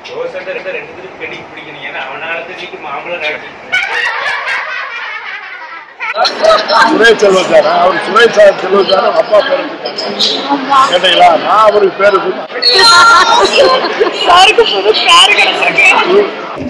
ரோசத்தை ரெண்டு ரெண்டு பேரும் கடி பிடிக்கணும் ஏன்னா அவனால தெரிஞ்சு மாம்பழம் காட்டி சுரேஷ் செல்வச்சார் அவர் சுரேஷ் சார் செல்வச்சார் அப்பா பேர் கேட்டீங்களா நான் அவருக்கு பேரு சொன்னேன் சாருக்கு புது கார் கிடைச்சிருக்கு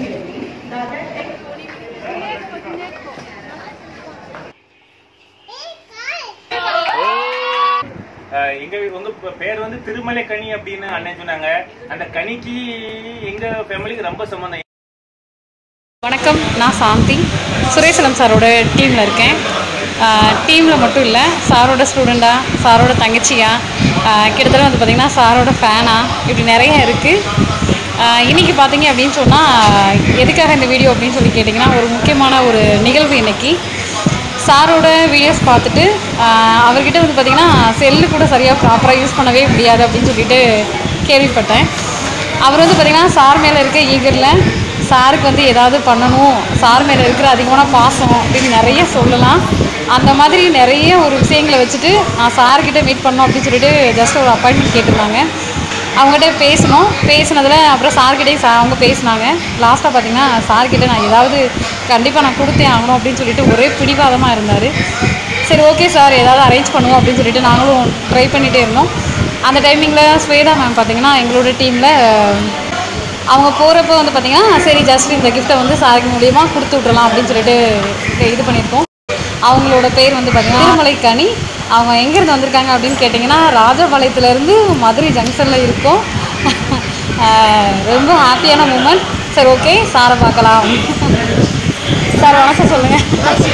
அஹ் எங்க உங்க ப- பேர் வந்து திருமலை கனி அப்படின்னு அண்ணன் சொன்னாங்க அந்த கனிக்கு எங்க ஃபேமிலிக்கு ரொம்ப சம்பந்தம் வணக்கம் நான் சாந்தி சுரேசலம் சாரோட டீமில் இருக்கேன் டீமில் மட்டும் இல்லை சாரோட ஸ்டூடெண்ட்டாக சாரோட தங்கச்சியா ஆஹ் கிட்டத்தட்ட வந்து பார்த்திங்கன்னா சாரோட ஃபேனா இப்படி நிறைய இருக்குது இன்றைக்கி பார்த்தீங்க அப்படின்னு சொன்னால் எதுக்காக இந்த வீடியோ அப்படின்னு சொல்லி கேட்டிங்கன்னா ஒரு முக்கியமான ஒரு நிகழ்வு இன்னைக்கு சாரோட வீடியோஸ் பார்த்துட்டு ஆஹ் அவர்கிட்ட வந்து பார்த்திங்கன்னா செல்லு கூட சரியாக ப்ராப்பராக யூஸ் பண்ணவே முடியாது அப்படின்னு சொல்லிட்டு கேள்விப்பட்டேன் அவர் வந்து பார்த்திங்கன்னா சார் மேலே இருக்க ஈகரில் சாருக்கு வந்து ஏதாவது பண்ணணும் சார் மேலே இருக்கிற அதிகமான பாசம் அப்படின்னு நிறைய சொல்லலாம் அந்த மாதிரி நிறைய ஒரு விஷயங்களை வச்சுட்டு நான் சார்கிட்ட மீட் பண்ணோம் அப்படின்னு சொல்லிட்டு ஜஸ்ட் ஒரு அப்பாயின்மெண்ட் கேட்டிருந்தாங்க அவங்ககிட்ட பேசணும் பேசினதில் அப்புறம் சார்கிட்டையும் சா அவங்க பேசினாங்க லாஸ்ட்டாக பார்த்தீங்கன்னா சார்கிட்ட நான் ஏதாவது கண்டிப்பாக நான் கொடுத்தே ஆகணும் அப்படின்னு சொல்லிட்டு ஒரே பிடிவாதமாக இருந்தார் சரி ஓகே சார் ஏதாவது அரேஞ்ச் பண்ணுவோம் அப்படின்னு சொல்லிட்டு நாங்களும் ட்ரை பண்ணிகிட்டே இருந்தோம் அந்த டைமிங்கில் ஸ்வேதா மேம் பார்த்தீங்கன்னா எங்களோட டீமில் அவங்க போகிறப்போ வந்து பார்த்தீங்கன்னா சரி ஜஸ்ட் இந்த கிஃப்ட்டை வந்து சாருக்கு மூலியமாக கொடுத்து விட்றலாம் அப்படின்னு சொல்லிட்டு இது பண்ணியிருக்கோம் அவங்களோட பேர் வந்து பார்த்தீங்கன்னா திருமலை கனி அவங்க எங்கேருந்து வந்திருக்காங்க அப்படின்னு கேட்டிங்கன்னா ராஜபாளையத்துலேருந்து மதுரை ஜங்ஷனில் இருக்கோம் ஆஹ் ரொம்ப ஹாப்பியான மூமெண்ட் சரி ஓகே சாரை பார்க்கலாம் சார் வணக்கம் சொல்லுங்கள்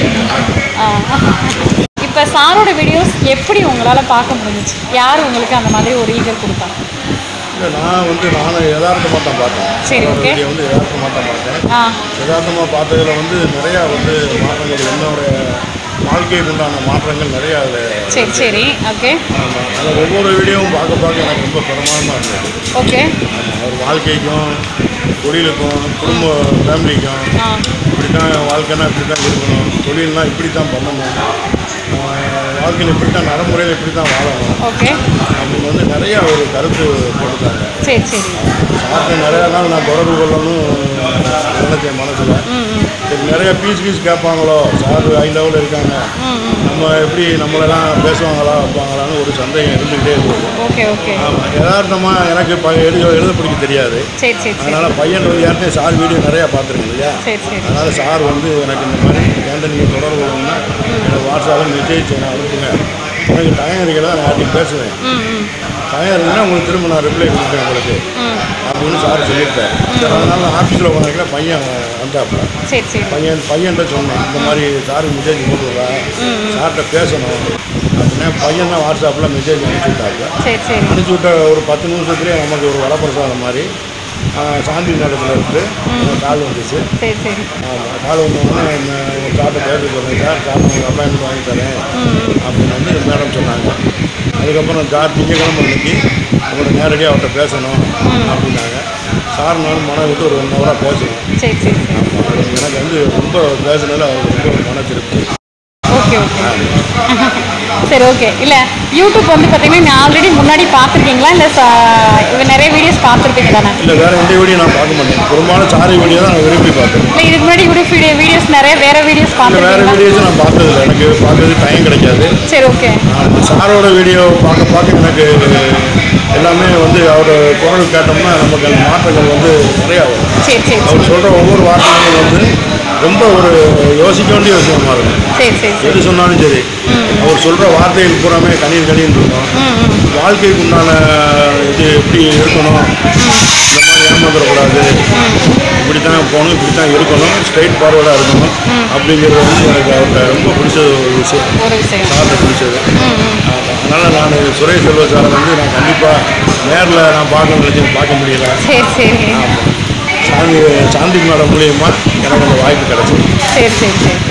இப்போ சாரோட வீடியோஸ் எப்படி உங்களால் பார்க்க முடிஞ்சுச்சு யார் உங்களுக்கு அந்த மாதிரி ஒரு ஈகர் கொடுத்தா இல்லை நான் வந்து நானும் யதார்த்தமாக தான் பார்த்தேன் சரி, அவரோட okay. வீடியோ வந்து யதார்த்தமாக தான் பார்த்தேன் ஆ யதார்த்தமாக பார்த்ததுல வந்து நிறையா வந்து மாற்றங்கள் என்னோட வாழ்க்கைக்கு உண்டான மாற்றங்கள் நிறையா அதில் சரி சரி ஓகே ஆமாம் அதில் ஒவ்வொரு வீடியோவும் பார்க்க பார்க்க எனக்கு ரொம்ப பிரமாதமாக இருந்தது ஓகே ஆமாம், ஒரு வாழ்க்கைக்கும் தொழிலுக்கும் குடும்ப ஃபேமிலிக்கும் ஆ இப்படி தான் வாழ்க்கைனா இப்படி தான் இருக்கணும் தொழில்னா இப்படி தான் பண்ணணும் ஆஹ் வாழ்க்கையில் இப்படி தான் நடைமுறையில் இப்படி தான் வாழணும் ஓகே அப்படின்னு வந்து நிறையா ஒரு கருத்து போட்டுருக்காங்க சரி சரி சார்ட்ட நிறையா நாள் நான் தொடர்பு கொள்ளணும் நினைச்சேன் மனசில் ம் ம் சரி நிறைய பீஸ் கீஸ் கேட்பாங்களோ சார் ஹை லெவலில் இருக்காங்க ம் ம் நம்ம எப்படி நம்மளெல்லாம் பேசுவாங்களா வைப்பாங்களான்னு ஒரு சந்தேகம் இருந்துகிட்டே இருந்தது ஓகே ஓகே ஆமாம் யதார்த்தமாக எனக்கு ப எழுத எழுத பிடிக்க தெரியாது சரி சரி சரி அதனால் பையன் வந்து ஏற்கனவே சார் வீடியோ நிறையா பார்த்துருக்கேன் இல்லையா சரி சரி அதனால் சார் வந்து எனக்கு இந்த மாதிரி கேண்ட நீங்கள் தொடர்பு கொள்ளணும்னா எனக்கு வாட்ஸ்அப்பில் மெசேஜ் நான் அனுப்புங்க எனக்கு டைம் இருக்கிறதா நான் யார்ட்டையும் பேசுவேன் ம் ம் டைம் இருந்ததுன்னா உங்களுக்கு திரும்ப நான் ரிப்ளை கொடுப்பேன் உங்களுக்கு ம் அப்படின்னு சார் சொல்லியிருக்காரு சரி அதனால் நான் ஆஃபீஸில் போனாக்கல பையன் வந்தாப்புல சரி சரி பையன் பையன்கிட்ட சொன்னேன் இந்த மாதிரி சாருக்கு மெசேஜ் போட்டுவிட்றா சார்கிட்ட பேசணும் அப்படின்னா பையன் தான் வாட்ஸ்அப்பில் மெசேஜ் அனுப்பிச்சு விட்டாங்க சரி சரி அனுப்பிச்சு விட்ட ஒரு பத்து நிமிஷத்துலேயே நமக்கு ஒரு வரப்பிரசாதம் மாதிரி ஆஹ், சாந்தி நடத்துல இருந்து எனக்கு கால் வந்துச்சு சரி சரி ஆமாம் கால் வந்தோடனே உங்கள் சார்ட்டை பேச சொல்லுங்க சார் சார் உங்களுக்கு அப்பாயின்மெண்ட் வாங்கி தரேன் அப்படின்னு வந்து மேடம் சொன்னாங்க அதுக்கப்புறம் சார் திங்கக்கிழமை அன்னைக்கு உங்களோட நேரடியாக அவர்கிட்ட பேசணும் அப்படின்னாங்க சார் நானும் மனம் விட்டு ஒரு ஒன் ஹவராக பேசணும் சரி சரி சரி எனக்கு வந்து ரொம்ப பேசுனதில் அவருக்கு ரொம்ப மன திருப்தி ஓகே ஓகே சரி ஓகே இல்லை யூடியூப் வந்து பார்த்தீங்கன்னா நான் ஆல்ரெடி முன்னாடி பார்த்துருக்கீங்களா இல்லை இவ நிறைய வீடியோஸ் பார்த்துருப்பீங்க தானே இல்லை வேறு எந்த வீடியோ நான் பார்க்க மாட்டேன் பெரும்பாலும் சாரி வீடியோ தான் நான் விரும்பி பார்ப்பேன் இல்லை இதுக்கு முன்னாடி கூட வீடியோ வீடியோஸ் நிறைய வேற வீடியோஸ் இல்லை வேறு பார்த்துருக்கீங்களா வீடியோஸும் நான் பார்த்ததில்ல எனக்கு பார்க்கறது டைம் கிடைக்காது சரி ஓகே ஆமா, சாரோட வீடியோ பார்க்க பார்க்க எனக்கு எல்லாமே வந்து அவரோட குரல் கேட்டோம்னா நமக்கு அந்த மாற்றங்கள் வந்து நிறையா வரும் சரி சரி அவர் சொல்கிற ஒவ்வொரு வார்த்தைகளும் வந்து ரொம்ப ஒரு யோசிக்க வேண்டிய விஷயமா இருக்கும் சரி சரி சரி எது சொன்னாலும் சரி அவர் சொல்கிற வார்த்தைகள் பூராமே கண்ணீர் கண்ணீர் இருக்கும் ம் ம் வாழ்க்கைக்கு உண்டான இது எப்படி இருக்கணும் இந்த மாதிரி ஏமாந்துடக்கூடாது இப்படி தான் போகணும் இப்படி தான் இருக்கணும் ஸ்ட்ரைட் ஃபார்வர்டாக இருக்கணும் அப்படிங்கிறது வந்து எனக்கு அவர்கிட்ட ரொம்ப பிடிச்ச ஒரு விஷயம் ஒரு விஷயம் சார்ட்ட பிடிச்சது ம் ம் அதனால் நான் சுரேஷ் செல்வ சாரை வந்து நான் கண்டிப்பாக நேரில் நான் பார்க்க நினைச்சு பார்க்க முடியல சரி சரி சாந்தி சாந்தி மேடம் மூலியமாக எனக்கு அந்த வாய்ப்பு கிடச்சிது சரி சரி சரி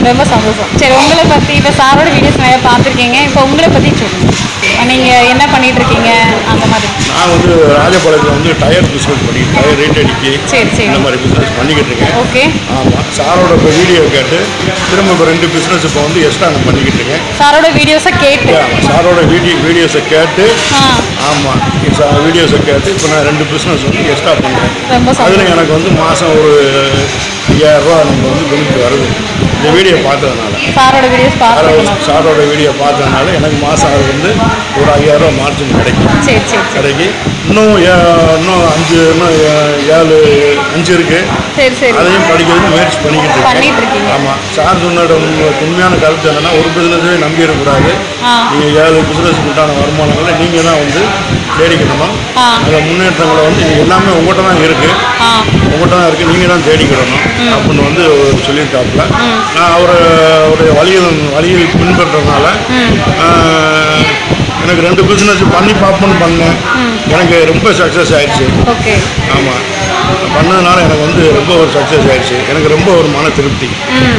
ரொம்ப சந்தோஷம் சரி உங்களை பற்றி இப்போ சாரோட வீடியோஸ் நிறைய பார்த்துருக்கீங்க இப்போ உங்களை பற்றி சொல்லுங்கள் நீங்கள் என்ன பண்ணிட்டு இருக்கீங்க அந்த மாதிரி நான் வந்து ராஜபாளையத்தில் வந்து டயர் பிஸ்னஸ் பண்ணி டயர் ரேட் அடிக்கி சரி சரி இந்த மாதிரி பிஸ்னஸ் பண்ணிக்கிட்டு இருக்கேன் ஓகே ஆமாம் சாரோட இப்போ வீடியோ கேட்டு திரும்ப இப்போ ரெண்டு பிஸ்னஸ் இப்போ வந்து எக்ஸ்ட்ரா நான் பண்ணிக்கிட்டு இருக்கேன் சாரோட வீடியோஸை கேட்டு ஆமாம் சாரோட வீடியோ வீடியோஸை கேட்டு ஆ ஆமாம் வீடியோஸை கேட்டு இப்போ நான் ரெண்டு பிஸ்னஸ் வந்து எக்ஸ்ட்ரா பண்ணுறேன் ரொம்ப அதில் சந்தோஷம் எனக்கு வந்து மாதம் ஒரு ஐயாயிரரூவா நம்ம வந்து பெனிஃபிட் வருது இந்த வீடியோ பார்த்ததுனால சாரோட வீடியோஸ் பார்த்துருக்கணும் சாரோட வீடியோ பார்த்ததுனால எனக்கு மாதம் அது வந்து ஒரு ஐயாயிரரூவா மார்ஜின் கிடைக்கும் சரி சரி சரி கிடைக்கி இன்னும் ஏ- இன்னும் அஞ்சு இன்னும் ஏ- ஏழு அஞ்சு இருக்குது சரி சரி அதையும் படிக்கிறதுக்கு முயற்சி பண்ணிக்கிட்டு பண்ணிட்டு இருக்கேன் இருக்கீங்க. ஆமாம் சார் சொன்னோட உண்மை- உண்மையான கருத்து என்னன்னா ஒரு பிஸ்னஸே நம்பி இருக்கக்கூடாது ஆ. நீங்கள் ஏழு பிஸ்னஸுக்கு உண்டான வருமானங்களை நீங்கள் தான் வந்து தேடிக்கிடணும் ஆ. அந்த முன்னேற்றங்களை வந்து இது எல்லாமே உங்கள்கிட்ட தான் இருக்குது ஆ உங்கள்கிட்ட தான் இருக்குது நீங்கள் தான் தேடிக்கிடணும் அப்படின்னு வந்து சொல்லியிருக்காப்புல நான் அவரை அவருடைய வழியில் வழியில் பின்பற்றதுனால ஆஹ், எனக்கு ரெண்டு பிஸ்னஸ் பண்ணி பார்ப்போன்னு பண்ணேன் எனக்கு ரொம்ப சக்ஸஸ் ஆயிடுச்சு ஓகே ஆமாம் பண்ணதுனால எனக்கு வந்து ரொம்ப ஒரு சக்ஸஸ் ஆயிடுச்சு எனக்கு ரொம்ப ஒரு மன திருப்தி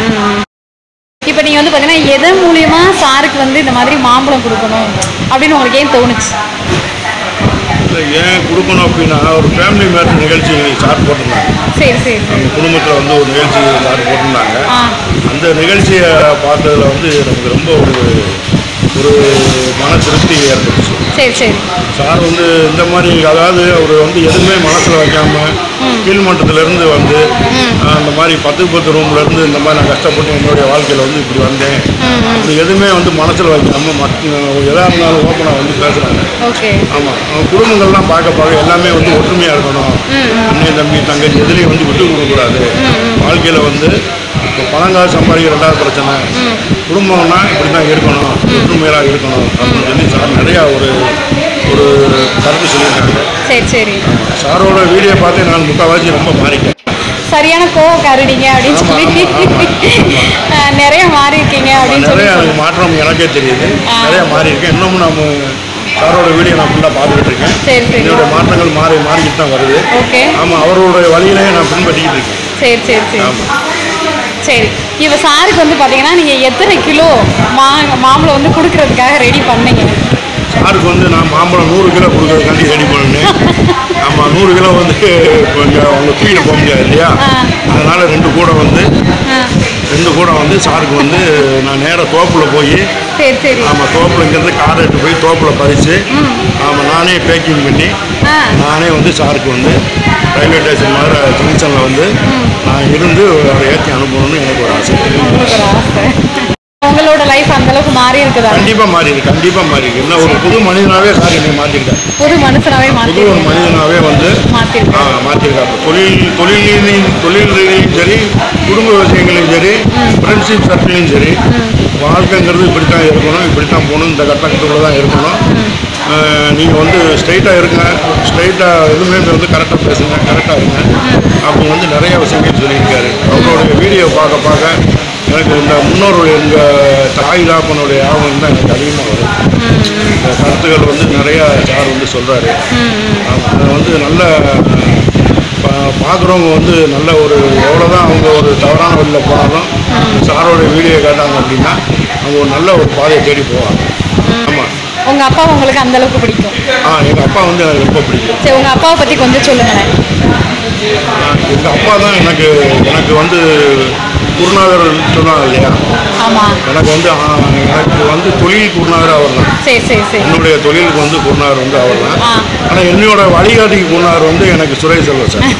இப்போ நீங்கள் வந்து பார்த்தீங்கன்னா எதன் மூலியமா சாருக்கு வந்து இந்த மாதிரி மாம்பழம் கொடுக்கணும் அப்படின்னு உங்களுக்கு ஏன் தோணுச்சு இல்லை ஏன் கொடுக்கணும் அப்படின்னா ஒரு ஃபேமிலி மேரேஜ் நிகழ்ச்சி சார் போட்டிருந்தாங்க சரி சரி சரி நம்ம குடும்பத்தில் வந்து ஒரு நிகழ்ச்சி சார் போட்டிருந்தாங்க ஆ அந்த நிகழ்ச்சியை பார்த்ததுல வந்து நமக்கு ரொம்ப ஒரு ஒரு மன திருப்தி ஏற்பட்டுச்சு சரி சரி சார் வந்து இந்த மாதிரி அதாவது அவர் வந்து எதுவுமே மனசில் வைக்காம கீழ்மட்டத்திலேருந்து வந்து ஆஹ், இந்த மாதிரி பத்து பத்து ரூம்லேருந்து இந்த மாதிரி நான் கஷ்டப்பட்டு என்னுடைய வாழ்க்கையில் வந்து இப்படி வந்தேன் அப்படி எதுவுமே வந்து மனசில் வைக்காம மற்ற எதாக இருந்தாலும் ஓப்பனாக வந்து பேசுகிறாங்க ஓகே ஆமாம் குடும்பங்கள்லாம் பார்க்க பார்க்க எல்லாமே வந்து ஒற்றுமையாக இருக்கணும் அண்ணன் தம்பி தங்கச்சி எதுலேயும் வந்து விட்டு கொடுக்கக்கூடாது வாழ்க்கையில் வந்து இப்போ பணங்காசு சம்பாதிக்க ரெண்டாவது பிரச்சனை குடும்பம்னா இப்படி தான் இருக்கணும் ஒற்றுமையாக இருக்கணும் அப்படின்னு சொல்லி சார் நிறையா ஒரு ஒரு கருத்து சொல்லியிருக்காங்க சரி சரி சாரோட வீடியோ பார்த்து நான் முக்கால்வாசி ரொம்ப மாறிட்டேன் சரியான கோவக்காரடிங்க அப்படின்னு ஆமா, சொல்லி ஆமா, ஆமா, அஹ், நிறைய மாறி இருக்கீங்க அப்படின்னு சொல்லி நிறைய எனக்கு மாற்றம் எனக்கே தெரியுது நிறைய மாறி இருக்கேன் இன்னமும் நம்ம சாரோட வீடியோ நான் ஃபுல்லாக பார்த்துக்கிட்டு இருக்கேன் சரி சரி என்னுடைய மாற்றங்கள் மாறி மாறிக்கிட்டு தான் வருது ஓகே ஆமாம் அவருடைய வழியிலேயே நான் பின்பற்றிக்கிட்டு இருக்கேன் சரி சரி சரி ஆமாம் சரி இப்போ சாருக்கு வந்து பார்த்தீங்கன்னா நீங்கள் எத்தனை கிலோ மா மாம்பழம் வந்து கொடுக்கறதுக்காக ரெடி பண்ணீங்க சாருக்கு வந்து நான் மாம்பழம் நூறு கிலோ கொடுக்கறதுக்காண்டி ரெடி பண்ணேன் ஆமாம் நூறு கிலோ வந்து கொஞ்சம் அவங்க தூக்கிட்டு போக முடியாது இல்லையா அதனால் ரெண்டு கூட வந்து ஆ ரெண்டு கூட வந்து சாருக்கு வந்து நான் நேராக தோப்பில் போய் சரி சரி ஆமாம் தோப்பில் இங்கேருந்து கார் எடுத்து போய் தோப்பில் பறித்து ஆமாம் நானே பேக்கிங் பண்ணி ஆ நானே வந்து சாருக்கு வந்து ரயில்வே ஸ்டேஷன் மாதிரி ஜங்ஷனில் வந்து நான் இருந்து அவரை ஏற்றி அனுப்பணும்னு எனக்கு ஒரு ஆசை உங்களுக்கு ஒரு ஆசை உங்களோட லைஃப் அந்த அளவுக்கு மாறி இருக்குதா கண்டிப்பாக மாறி இருக்கு கண்டிப்பாக மாறி இருக்கு என்ன ஒரு புது மனிதனாகவே சார் என்னை மாற்றிக்கிட்டேன் புது மனுஷனாவே புது மாற்றி ஒரு மனிதனாகவே வந்து மாற்றிருக்கு ஆ, மாற்றிருக்காங்க தொழில் தொழிலையும் தொழில் ரீதியிலும் சரி குடும்ப விஷயங்களையும் சரி ஃப்ரெண்ட்ஷிப் சர்க்கிளையும் சரி வாழ்க்கைங்கிறது இப்படி தான் இருக்கணும் இப்படி தான் போகணும் இந்த கட்டத்துக்குள்ள தான் இருக்கணும் நீங்கள் வந்து ஸ்ட்ரைட்டாக இருங்க ஸ்ட்ரைட்டாக எதுவுமே வந்து கரெக்டாக பேசுங்க கரெக்டாக இருங்க அப்படி வந்து நிறைய விஷயங்கள் சொல்லியிருக்காரு அவருடைய வீடியோ பார்க்க பார்க்க எனக்கு இந்த முன்னோருடைய எங்கள் தாய் தாப்பனுடைய ஆவணம் தான் எனக்கு அதிகமாக வரும் இந்த கருத்துக்கள் வந்து நிறையா சார் வந்து சொல்கிறாரு அதை வந்து நல்ல பார்க்குறவங்க வந்து நல்ல ஒரு எவ்வளோதான் அவங்க ஒரு தவறான வழியில் போனாலும் சாரோட வீடியோ கேட்டாங்க அப்படின்னா அவங்க ஒரு நல்ல ஒரு பாதையை தேடி போவாங்க ஆமாம் உங்க அப்பா உங்களுக்கு அந்த அளவுக்கு பிடிக்கும் ஆ எங்கள் அப்பா வந்து எனக்கு ரொம்ப பிடிக்கும் சரி உங்க அப்பாவை பத்தி கொஞ்சம் சொல்லுங்களேன் எங்கள் அப்பா தான் எனக்கு எனக்கு வந்து குருநாதர் சொன்னாங்க இல்லையா ஆமா எனக்கு வந்து ஆ, எனக்கு வந்து தொழில் குருநாதர் அவர் தான் சரி சரி சரி என்னுடைய தொழிலுக்கு வந்து குருநாதர் வந்து அவர் தான் ஆ. ஆனால் என்னோட வழிகாட்டிக்கு குருநாதர் வந்து எனக்கு சுரேஷ் செல்வம் சார்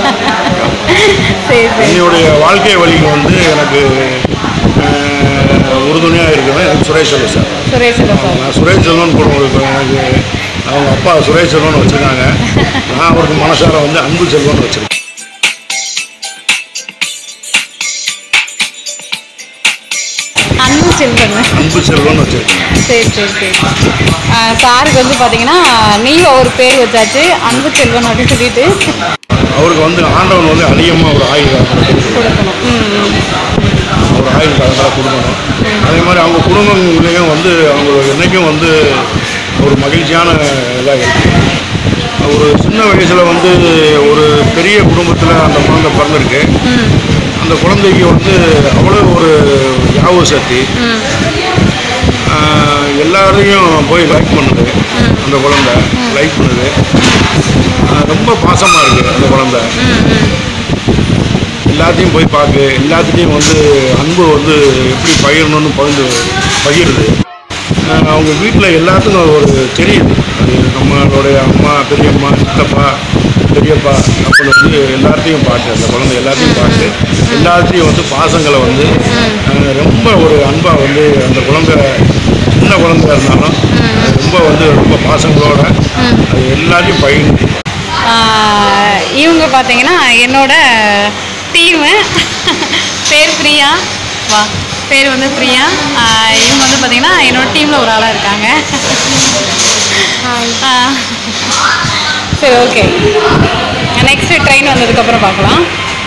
சரி சரி என்னுடைய வாழ்க்கை வழிக்கு வந்து எனக்கு உறுதுணையாக இருக்கிறது எனக்கு சுரேஷ் செல்வம் சார் சுரேஷ் இல்ல சார் நான் சுரேஷ் செல்வன் கூட உங்களுக்கு எனக்கு அவங்க அப்பா சுரேஷ் செல்வன் வச்சுருக்காங்க நான் அவருக்கு மனசார வந்து அன்பு செல்வன் வச்சுருக்கேன் அன்பு செல்வன் அன்பு செல்வன் வச்சுருக்கேன் சரி சரி சரி ஆ, சாருக்கு வந்து பார்த்தீங்கன்னா நீயும் ஒரு பேர் வச்சாச்சு அன்பு செல்வன் அப்படின்னு சொல்லிட்டு அவருக்கு வந்து ஆண்டவன் வந்து அதிகமாக ஒரு ஆயுள் காலத்தில் கொடுக்கணும் ம் ம். ஒரு ஆயுள் காலத்தில் கொடுக்கணும் அதே மாதிரி அவங்க குடும்பங்களையும் வந்து அவங்க என்றைக்கும் வந்து ஒரு மகிழ்ச்சியான இதாக இருக்குது ஒரு சின்ன வயசில் வந்து ஒரு பெரிய குடும்பத்தில் அந்த குழந்தை பிறந்திருக்கு அந்த குழந்தைக்கு வந்து அவ்வளோ ஒரு ஞாபக சக்தி ம் ஆஹ் எல்லாரையும் போய் லைக் பண்ணுது அந்த குழந்தை லைக் பண்ணுது ஆஹ் ரொம்ப பாசமாக இருக்குது அந்த குழந்தை ம் ம் எல்லாத்தையும் போய் பார்க்கு எல்லாத்துலேயும் வந்து அன்பு வந்து எப்படி பகிரணும்னு பகிர்ந்து பகிருது ஆஹ் அவங்க வீட்டில் எல்லாத்துக்கும் ஒரு தெரியுது அது நம்மளுடைய அம்மா பெரியம்மா சித்தப்பா பெரியப்பா அப்படின்னு வந்து எல்லாத்தையும் பார்த்து அந்த குழந்தை எல்லாத்தையும் பார்த்து எல்லாத்தையும் வந்து பாசங்களை வந்து ஆஹ் ரொம்ப ஒரு அன்பாக வந்து அந்த குழந்தை சின்ன குழந்தையா இருந்தாலும் அது ரொம்ப வந்து ரொம்ப பாசங்களோட அது எல்லாத்தையும் பகிர்ந்து ஆஹ் இவங்க பார்த்தீங்கன்னா என்னோட டீமு பேர் பிரியா வா பேர் வந்து பிரியா ஆஹ் இவங்க வந்து பார்த்தீங்கன்னா என்னோட டீமில் ஒரு ஆளாக இருக்காங்க ஆஹ் சரி ஓகே நெக்ஸ்ட் ட்ரெயின் வந்ததுக்கப்புறம் பார்க்கலாம்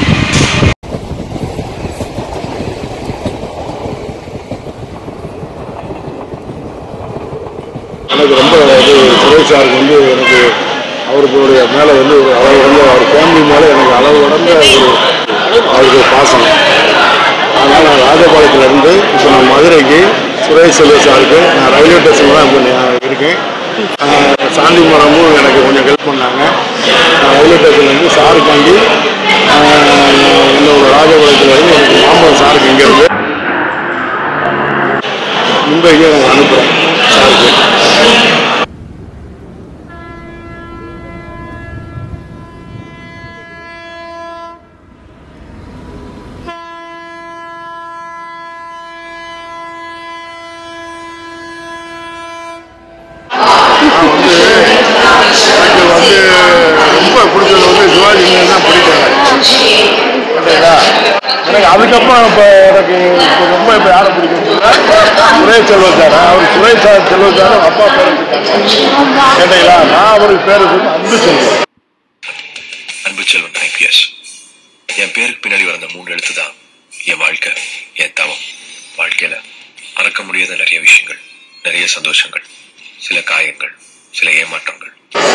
எனக்கு ரொம்ப இது சுரேஷ் சாருக்கு வந்து எனக்கு அவருடைய மேலே வந்து ஒரு அளவு வந்து அவர் ஃபேமிலி மேலே எனக்கு அளவு கடந்த ஒரு அவருக்கு பாசம் அதனால் நான் ராஜபாளையத்துலேருந்து இப்போ நான் மதுரைக்கு சுரேஷ் செல்வ சாருக்கு நான் ரயில்வே ஸ்டேஷனில் தான் இப்போ நான் இருக்கேன் ஆஹ் சாந்தி மரமும் எனக்கு கொஞ்சம் ஹெல்ப் பண்ணாங்க நான் ரயில்வே ஸ்டேஷன்லேருந்து சாருக்காண்டி ஆஹ் என்னோட ராஜபாளையத்துலேருந்து எனக்கு மாம்பழம் சாருக்கு இங்கேருந்து மும்பைக்கு எனக்கு அனுப்புகிறேன் சாருக்கு நான் வந்து எனக்கு வந்து ரொம்ப பிடிச்சது வந்து சிவாஜி கணேசன் தான் பிடிக்கும் ஓகேங்களா எனக்கு அதுக்கப்புறம் இப்போ எனக்கு இப்போ ரொம்ப இப்போ யாரை பிடிக்கும் சுரேஷ் செல்வ சார் அவர் சுரேஷ் சார் செல்வ சார் அப்பா பேர் வச்சிருக்காங்க கேட்டீங்களா நான் அவருக்கு பேர் வந்து அன்பு செல்வம் அன்பு செல்வன் ஐபிஎஸ் என் பேருக்கு பின்னாடி வந்த மூணு எழுத்து தான் என் வாழ்க்கை என் தவம் வாழ்க்கையில மறக்க முடியாத நிறைய விஷயங்கள் நிறைய சந்தோஷங்கள் சில காயங்கள் சில ஏமாற்றங்கள்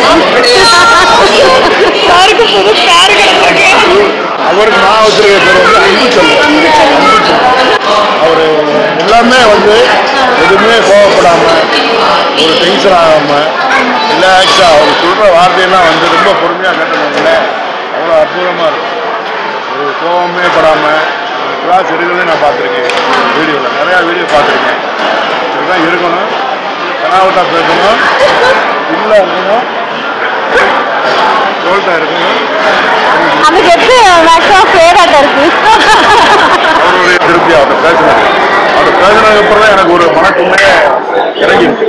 சாருக்கு புது கார் கிடைச்சிருக்கு அவருக்கு நான் வச்சிருக்க பேர் வந்து அன்பு செல்வம் அன்பு செல்வம் அவர் எல்லாமே வந்து எதுவுமே கோவப்படாமல் ஒரு டென்ஷன் ஆகாமல் ரிலாக்ஸாக அவர் சொல்கிற வார்த்தையெல்லாம் வந்து ரொம்ப பொறுமையாக கேட்டதுனால அவ்வளோ அற்புதமாக இருக்கும் ஒரு கோவமே படாமல் கிளாஸ் எடுக்கிறதே நான் பார்த்துருக்கேன் வீடியோவில் நிறையா வீடியோ பார்த்துருக்கேன் இப்படிதான் இருக்கணும் கனாவட்டாக பேசணும் இல்லை இருக்கணும் சோல்ட்டாக இருக்கணும் அந்த கெட்டு மேக்ஸிமம் ஃபேவரட் இருக்கு அவருடைய திருப்தி அவர்கிட்ட பேசினாரு அவர் பேசினதுக்கு அப்புறம் தான் எனக்கு ஒரு மனக்குமே இறங்கிருக்கு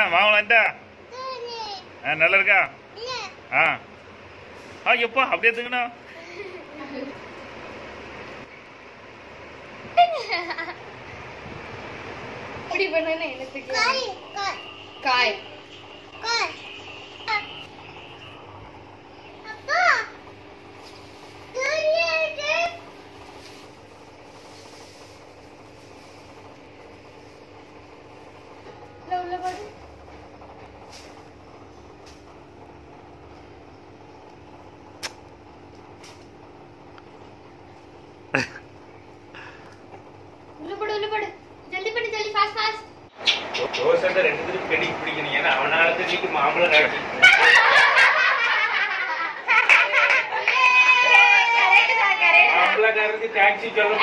மாம்பழம் என்டா ஆ நல்லா இருக்கா ஆ ஆ எப்பா அப்படியே தூக்கணும் இப்படி பண்ணா எனக்கு காய் காய் காய் அப்பா உள்ள பாரு உள்ள படு உள்ள படு ஜல்தி படு ஜல்தி ஃபாஸ்ட் ஃபாஸ்ட் ரோசத்தை ரெண்டு பேரும் கடி பிடிக்கணும் ஏன்னா அவனால தெரிஞ்சுட்டு மாம்பழம் காட்டி மாம்பழக்காரருக்கு டாக்ஸி சொல்ல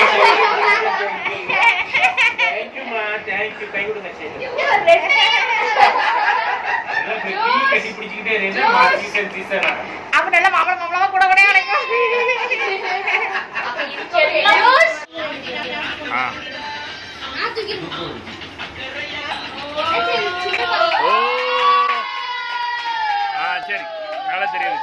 தேங்க்யூமா தேங்க்யூ கை கொடுங்க சரி எல்லாம் இப்படி டீ கட்டி பிடிச்சிக்கிட்டே இருந்தா சீசன் சீசனா அப்ப நல்ல மாம்பழம் மாம்பழமா கூட கூட ஆ நான் தூக்கி ஓ ஆ சரி நல்லா தெரியுது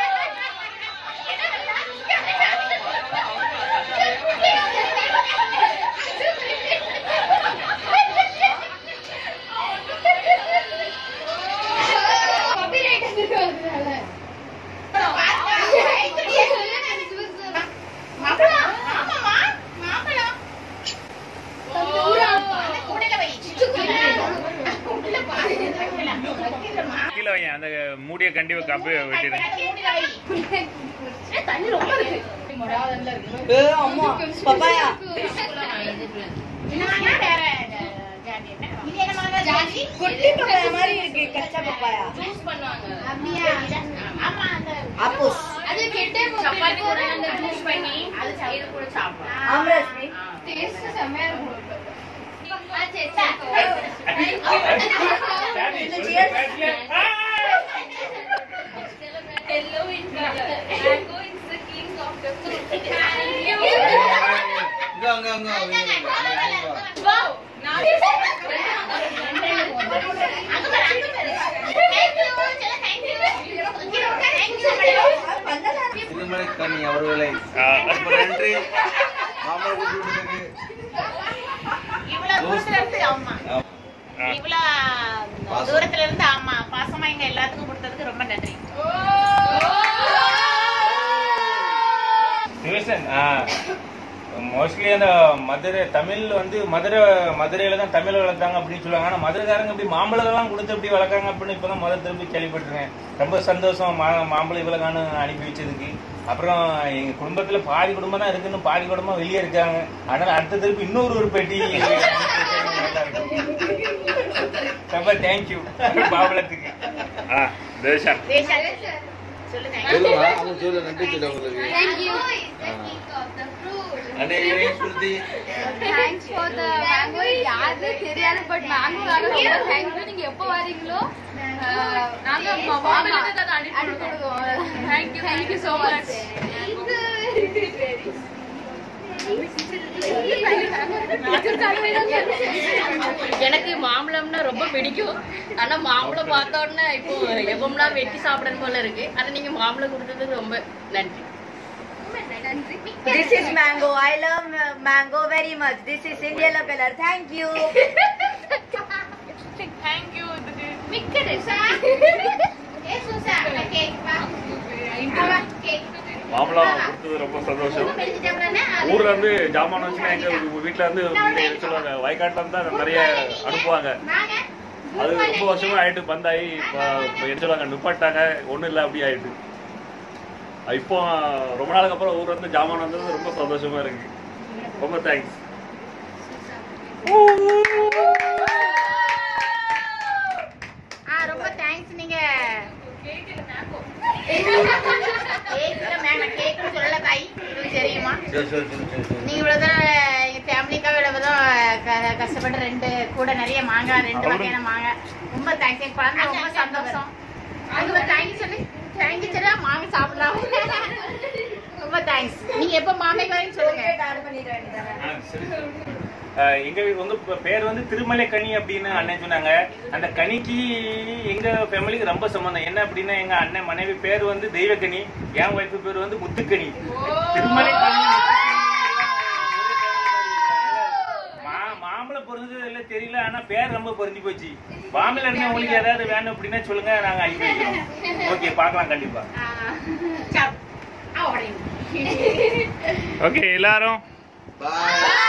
கீழே வையன் அந்த மூடிய கண்டிப்பா கப்பே வெட்டிடுறேன் பப்பாயா குட்டி பப்பாயா மாதிரி இருக்கு கச்சா பப்பாயா ஆப்போஸ் அது கெட்டே சப்பாத்தி கூட அந்த ஜூஸ் பண்ணி அது சைடு கூட சாப்பிடலாம் ஆம்ரஸ்மி டேஸ்ட் செமையா இருக்கும் Hello, India. Mango is the king of the fruit. Wow. திருமலைக்கணி அவர்களை ரொம்ப நன்றி மாம்பழம் கொடுத்து விட்டதுக்கு இவ்வளவு தூரத்துல இருந்து ஆமா இவ்வளவு தூரத்துல இருந்து ஆமா பாசமா எங்க எல்லாத்துக்கும் கொடுத்ததுக்கு ரொம்ப நன்றி டியூஷன் ஆ மோஸ்ட்லி அந்த மதுரை தமிழ் வந்து மதுரை மதுரையில தான் தமிழ் வளர்த்தாங்க அப்படின்னு சொல்லுவாங்க ஆனால் மதுரைக்காரங்க இப்படி மாம்பழம்லாம் கொடுத்து இப்படி வளர்க்காங்க அப்படின்னு இப்போ தான் முதல் திரும்பி கேள்விப்பட்டிருக்கேன் ரொம்ப சந்தோஷம் மா மாம்பழம் இவ்வளோகானு அனுப்பி வச்சதுக்கு அப்புறம் எங்கள் குடும்பத்தில் பாதி குடும்பம் தான் இருக்குன்னு பாதி குடும்பம் வெளியே இருக்காங்க அதனால் அடுத்த திருப்பி இன்னொரு ஒரு பெட்டி நல்லா இருக்கும். ரொம்ப தேங்க்யூ மாம்பழத்துக்கு ஆ தேஷன் சொல்லுங்க சொல்லுவா அவங்க சொல்ல நன்றி சொல்ல உங்களுக்கு Thank you. The king of the fruit. அண்ணே Smriti Thanks for the mango. யாருன்னு தெரியாது பட் மேங்கோக்காக ரொம்ப தேங்க்யூ நீங்க எப்போ வரீங்களோ அஹ், நாங்க அனுப்பி விடுவோம் தேங்க்யூ தேங்க்யூ ஸோ மச் எனக்கு மாம்பழம்னா ரொம்ப பிடிக்கும் ஆனா மாம்பழம் பார்த்த உடனே இப்போ எப்பம்லாம் வெட்டி சாப்பிடணும் போல இருக்கு ஆனா நீங்க மாம்பழம் கொடுத்ததுக்கு ரொம்ப நன்றி This is mango. I love uh, mango very much. This is India color. Thank you. மாம்பழம் கொடுத்தது ரொம்ப சந்தோஷம் ஊர்ல இருந்து ஜாமான் வச்சுன்னா எங்க வீட்டுல இருந்து இந்த சொல்லுவாங்க வயக்காட்டுல இருந்து தான் நிறைய அனுப்புவாங்க அது ரொம்ப வருஷமா ஆயிட்டு பந்தாயி இப்ப இப்ப என்ன சொல்லுவாங்க நிப்பாட்டாங்க ஒண்ணும் இல்ல அப்படி ஆயிட்டு அது இப்போ ரொம்ப நாளுக்கு அப்புறம் ஊர்ல இருந்து ஜாமான் வந்தது ரொம்ப சந்தோஷமா இருக்கு ரொம்ப தேங்க்ஸ் ஆ ரொம்ப தேங்க்ஸ் நீங்க கேக்குல மேம் கேக்குன்னு சொல்லல தாய் உங்களுக்கு தெரியுமா சரி சரி சரி சரி சரி நீங்க இவ்வளவுதான் எங்க ஃபேமிலிக்காக இவ்வளவுதான் க- கஷ்டப்பட்டு ரெண்டு கூட நிறைய மாங்காய் ரெண்டு வகையான மாங்காய் ரொம்ப தேங்க்ஸ் என் குழந்தை ரொம்ப சந்தோஷம் அங்க தேங்க்யூ சொல்லி தேங்க்யூ சொல்லி மாங்காய் சாப்பிடலாம் ரொம்ப தேங்க்ஸ் நீங்க எப்ப மாமைக்கு வரீங்கன்னு சொல்லுங்க சரி அஹ், எங்க வீ- உங்க ப- பேர் வந்து திருமலை கனி அப்படின்னு அண்ணன் சொன்னாங்க அந்த கனிக்கு எங்க ஃபேமிலிக்கு ரொம்ப சம்பந்தம் என்ன அப்படின்னா எங்க அண்ணன் மனைவி பேர் வந்து தெய்வக்கனி என் ஒய்ஃபு பேர் வந்து முத்துக்கனி திருமலை கனி மா- மாம்பழம் பொருந்தது இல்லை தெரியல ஆனா பேர் ரொம்ப பொருந்தி போச்சு மாம்பழம் இருந்தா உங்களுக்கு ஏதாவது வேணும் அப்படின்னா சொல்லுங்க நாங்க அனுப்பி வைக்கிறோம் ஓகே பார்க்கலாம் கண்டிப்பா ஓகே எல்லாரும் பாய்